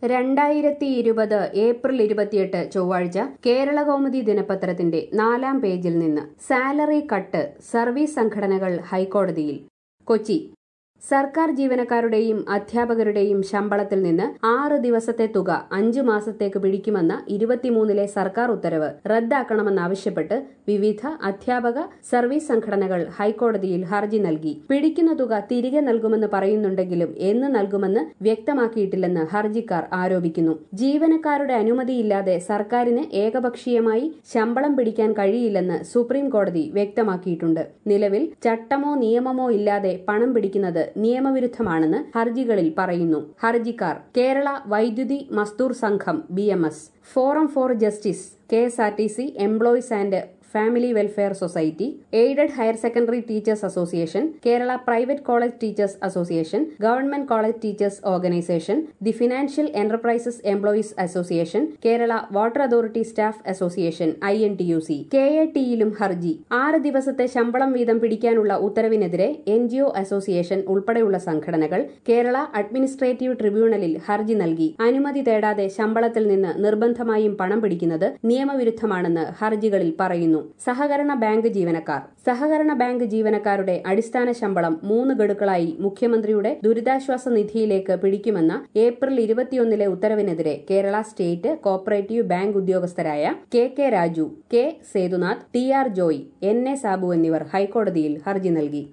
രണ്ടായിരത്തി ഇരുപത് ഏപ്രിൽ ഇരുപത്തിയെട്ട് ചൊവ്വാഴ്ച കേരള കൗമുദി ദിനപത്രത്തിന്റെ നാലാം പേജിൽ നിന്ന് സാലറി കട്ട് സർവീസ് സംഘടനകൾ ഹൈക്കോടതിയിൽ കൊച്ചി സർക്കാർ ജീവനക്കാരുടെയും അധ്യാപകരുടെയും ശമ്പളത്തിൽ നിന്ന് ആറ് ദിവസത്തെ തുക അഞ്ചു മാസത്തേക്ക് പിടിക്കുമെന്ന ഇരുപത്തിമൂന്നിലെ സർക്കാർ ഉത്തരവ് റദ്ദാക്കണമെന്നാവശ്യപ്പെട്ട് വിവിധ അധ്യാപക സർവീസ് സംഘടനകൾ ഹൈക്കോടതിയിൽ ഹർജി നൽകി പിടിക്കുന്ന തുക തിരികെ നൽകുമെന്ന് പറയുന്നുണ്ടെങ്കിലും എന്ന് നൽകുമെന്ന് വ്യക്തമാക്കിയിട്ടില്ലെന്ന് ഹർജിക്കാർ ആരോപിക്കുന്നു ജീവനക്കാരുടെ അനുമതിയില്ലാതെ സർക്കാരിന് ഏകപക്ഷീയമായി ശമ്പളം പിടിക്കാൻ കഴിയില്ലെന്ന് സുപ്രീം കോടതി വ്യക്തമാക്കിയിട്ടുണ്ട് നിലവിൽ ചട്ടമോ നിയമമോ ഇല്ലാതെ പണം പിടിക്കുന്നത് നിയമവിരുദ്ധമാണെന്ന് ഹർജികളിൽ പറയുന്നു ഹർജിക്കാർ കേരള വൈദ്യുതി മസ്ദൂർ സംഘം B forum for justice K S R T C employees and family welfare society aided higher secondary teachers association Kerala private college teachers association government college teachers organisation the financial enterprises employees association Kerala water authority staff association I N T U C K A ടിയിലും ഹർജി ആറ് ദിവസത്തെ ശമ്പളം വീതം പിടിക്കാനുള്ള ഉത്തരവിനെതിരെ N G O association ഉൾപ്പെടെയുള്ള സംഘടനകൾ കേരള അഡ്മിനിസ്ട്രേറ്റീവ് ട്രിബ്യൂണലിൽ ഹർജി നൽകി അനുമതി തേടാതെ ശമ്പളത്തിൽ നിന്ന് നിർബന്ധമായും പണം പിടിക്കുന്നത് നിയമവിരുദ്ധമാണെന്ന് ഹർജികളിൽ പറയുന്നു സഹകരണ ബാങ്ക് ജീവനക്കാർ സഹകരണ ബാങ്ക് ജീവനക്കാരുടെ അടിസ്ഥാന ശമ്പളം മൂന്ന് ഗഡുക്കളായി മുഖ്യമന്ത്രിയുടെ ദുരിതാശ്വാസ നിധിയിലേക്ക് പിടിക്കുമെന്ന ഏപ്രിൽ ഇരുപത്തിയൊന്നിലെ ഉത്തരവിനെതിരെ കേരള സ്റ്റേറ്റ് കോപ്പറേറ്റീവ് ബാങ്ക് ഉദ്യോഗസ്ഥരായ K K Raju K Sethunath T R Joy N A Sabu എന്നിവർ ഹൈക്കോടതിയിൽ ഹർജി നൽകി